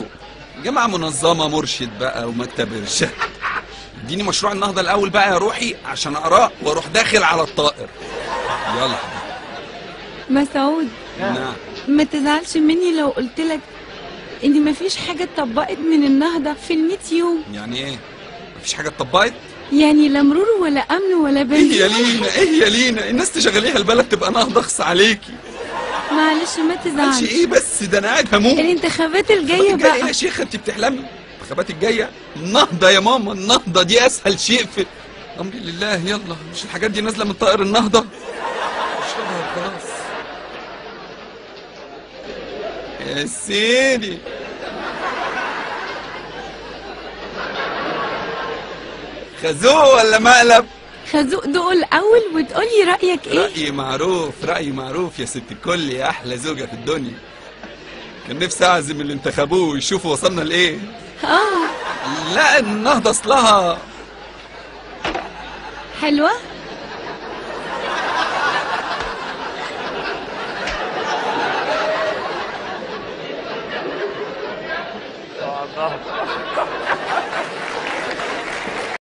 جامعة منظمة مرشد بقى ومكتب إرشاد اديني مشروع النهضة الأول بقى يا روحي عشان أقراه وأروح داخل على الطائر يلا مسعود نعم ما تزعلش مني لو قلت لك ان مفيش حاجه اتطبقت من النهضه في ال يوم يعني إيه؟ مفيش حاجة اتطبقت؟ يعني لا مرور ولا امن ولا إيه بنك يا لينا إيه يا لينا الناس تشغليها البلد تبقى نهضة أخص عليكي معلش ما معلش تزعلش إيه بس ده أنا قاعد هموت الانتخابات الجايه الجاية إيه بقى يا شيخة أنت بتحلمي؟ الانتخابات الجاية النهضة يا ماما النهضة دي أسهل شيء في أمري لله يلا مش الحاجات دي نازلة من طائر النهضة اشربها وخلاص يا سيدي خازوق ولا مقلب؟ خازوق دوق الاول وتقولي رايك ايه رأيي معروف رأيي معروف يا ست الكل يا أحلى زوجة في الدنيا كان نفسي أعزم اللي انتخبوه ويشوفوا وصلنا لإيه اه لا النهضة أصلها حلوه